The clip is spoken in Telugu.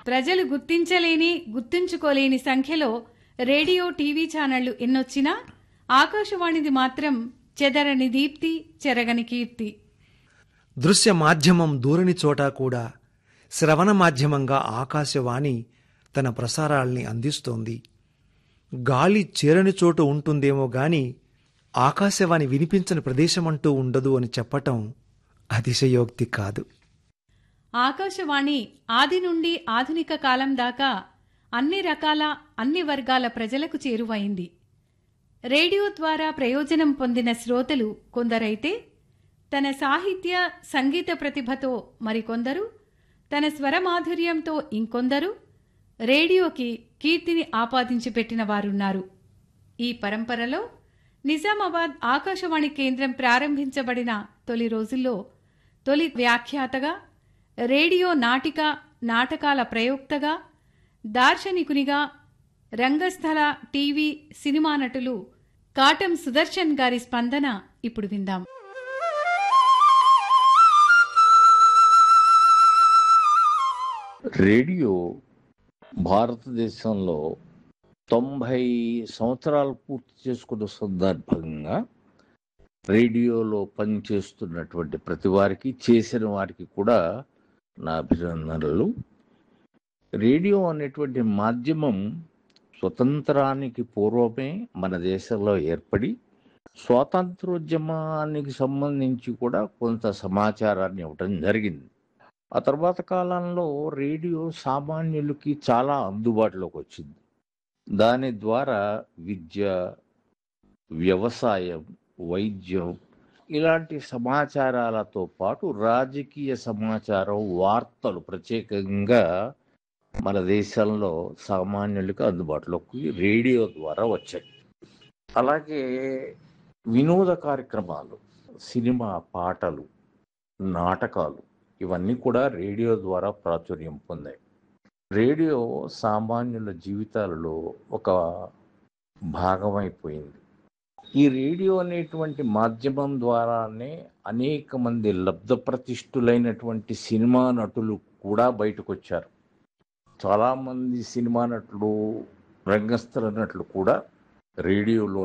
ప్రజలు గుర్తించలేని గుర్తుంచుకోలేని సంఖ్యలో రేడియో టీవీ ఛానళ్లు ఎన్నొచ్చినా ఆకాశవాణిది మాత్రం చెదరని దీప్తి చెరగని కీర్తి దృశ్య మాధ్యమం దూరని చోట కూడా శ్రవణ మాధ్యమంగా ఆకాశవాణి తన ప్రసారాల్ని అందిస్తోంది గాలి చేరని చోటు ఉంటుందేమో గాని ఆకాశవాణి వినిపించని ప్రదేశమంటూ ఉండదు అని చెప్పటం అతిశయోక్తి కాదు ఆకాశవాణి ఆది నుండి ఆధునిక కాలం దాకా అన్ని రకాల అన్ని వర్గాల ప్రజలకు చేరువైంది రేడియో ద్వారా ప్రయోజనం పొందిన శ్రోతలు కొందరైతే తన సాహిత్య సంగీత ప్రతిభతో మరికొందరు తన స్వరమాధుర్యంతో ఇంకొందరు రేడియోకి కీర్తిని ఆపాదించి పెట్టిన వారున్నారు ఈ పరంపరలో నిజామాబాద్ ఆకాశవాణి కేంద్రం ప్రారంభించబడిన తొలి రోజుల్లో తొలి వ్యాఖ్యాతగా రేడియో నాటిక నాటకాల ప్రయోక్తగా దార్శనికునిగా రంగస్థల టీవీ సినిమా నటులు కాటం సుదర్శన్ గారి స్పందన ఇప్పుడు విందాం రేడియో భారతదేశంలో తొంభై సంవత్సరాలు పూర్తి చేసుకున్న సందర్భంగా రేడియోలో పనిచేస్తున్నటువంటి ప్రతి వారికి చేసిన వారికి కూడా నా అభినందనలు రేడియో అనేటువంటి మాధ్యమం స్వతంత్రానికి పూర్వమే మన దేశంలో ఏర్పడి స్వాతంత్రోద్యమానికి సంబంధించి కూడా కొంత సమాచారాన్ని ఇవ్వటం జరిగింది ఆ తర్వాత కాలంలో రేడియో సామాన్యులకి చాలా అందుబాటులోకి వచ్చింది దాని ద్వారా విద్య వ్యవసాయం వైద్యం ఇలాంటి సమాచారాలతో పాటు రాజకీయ సమాచారం వార్తలు ప్రత్యేకంగా మన దేశంలో సామాన్యులకు అందుబాటులోకి రేడియో ద్వారా వచ్చాయి అలాగే వినోద కార్యక్రమాలు సినిమా పాటలు నాటకాలు ఇవన్నీ కూడా రేడియో ద్వారా ప్రాచుర్యం పొందాయి రేడియో సామాన్యుల జీవితాలలో ఒక భాగమైపోయింది ఈ రేడియో అనేటువంటి మాధ్యమం ద్వారానే అనేక మంది లబ్ధ ప్రతిష్ఠులైనటువంటి సినిమా నటులు కూడా బయటకు వచ్చారు చాలామంది సినిమా నటులు రంగస్థల నటులు కూడా రేడియోలో